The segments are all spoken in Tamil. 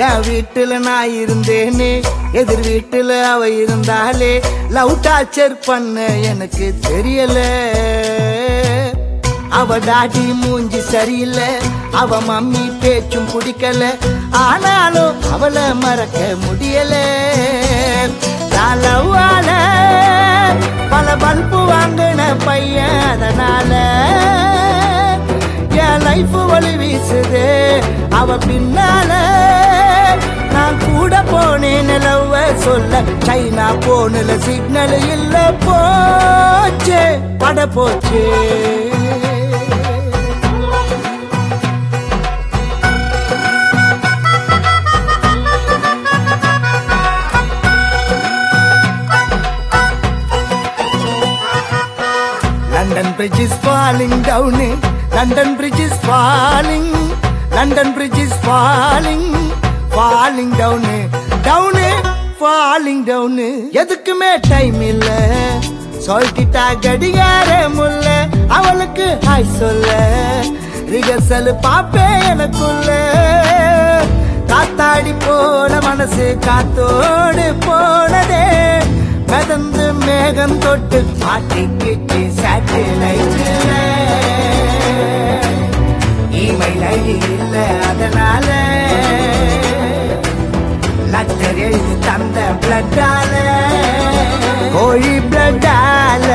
என் வீட்டுல நான் இருந்தேனே எதிர் வீட்டுல அவ இருந்தாலே லவ் டார்ச்சர் பண்ண எனக்கு தெரியல அவ டாடி மூஞ்சி சரியில்லை அவ மம்மி பேச்சும் பிடிக்கல ஆனாலும் அவளை மறக்க முடியல லவ்வால பல பல்பு வாங்கின பையன் அதனால என் லைஃப் வழி வீசுது அவ பின்னால நான் கூட போனேன் லவ்வ சொல்ல சைனா போனல சிக்னல் இல்ல போச்சு பட போச்சு London Bridge is falling down. London Bridge is falling. London Bridge is falling. Falling down. Down. Falling down. எதுக்குமே டைம் இல்ல சொல்லிட்டா கடிகார முல்ல அவளுக்கு ஹாய் சொல்ல ரிகர்சல் பாப்பே எனக்குள்ள காத்தாடி போன மனசு காத்தோடு போனதே மிதந்து மேகம் தொட்டு மாட்டிக்கிச்சு சேட்டலைட்ல இமெயில் ஐடி இல்ல அதனால லெட்டர் எழுதி தந்த பிளட்டால கோழி பிளட்டால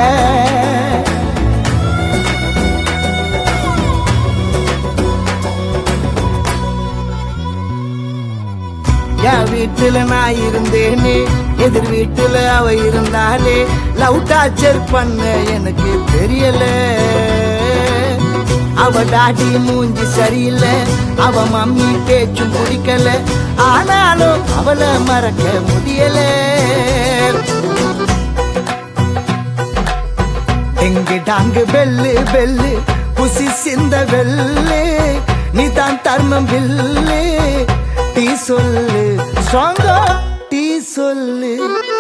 என் வீட்டுல நான் இருந்தேனே எதிர் வீட்டுல அவ இருந்தாலே லவ் டார்ச்சர் பண்ண எனக்கு தெரியல அவ டாடி மூஞ்சி சரியில்லை அவ மம்மி பேச்சும் பிடிக்கல ஆனாலும் அவளை மறக்க முடியல எங்கு டாங்கு பெல்லு பெல்லு புசி சிந்த வெள்ளு நீதான் தர்மம் வில்லு டீ சொல்லு ஸ்ட்ராங்கா டீ சொல்லு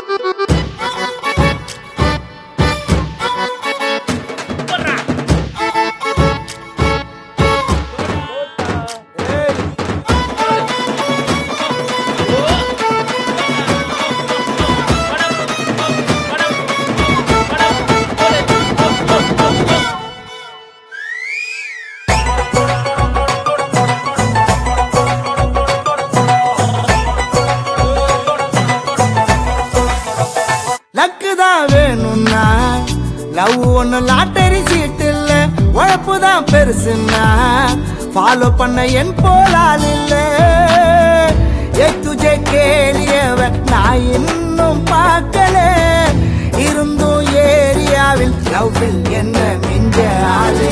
லக்கு தான் வேணும்னா லவ் ஒண்ணு லாட்டரி சீட் இல்ல உழைப்பு தான் பெருசுன்னா ஃபாலோ பண்ண என் போலால் இல்ல எத்துஜே கேளியவ நான் இன்னும் பார்க்கல இருந்தும் ஏரியாவில் லவ்வில் என்ன மிஞ்ச ஆளு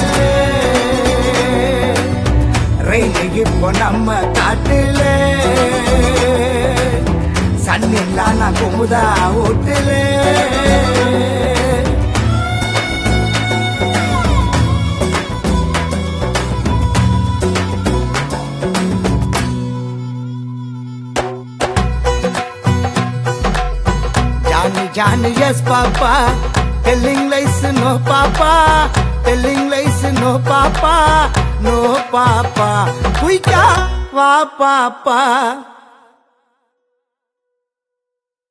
ரயில் இப்போ நம்ம காட்டுல சன்னில்லா நான் Kumudha ஓட்டுல Johnny, Johnny, yes, Papa. Telling lies, no, Papa. Telling lies, no, Papa. No, Papa. Kuika, wa, Papa.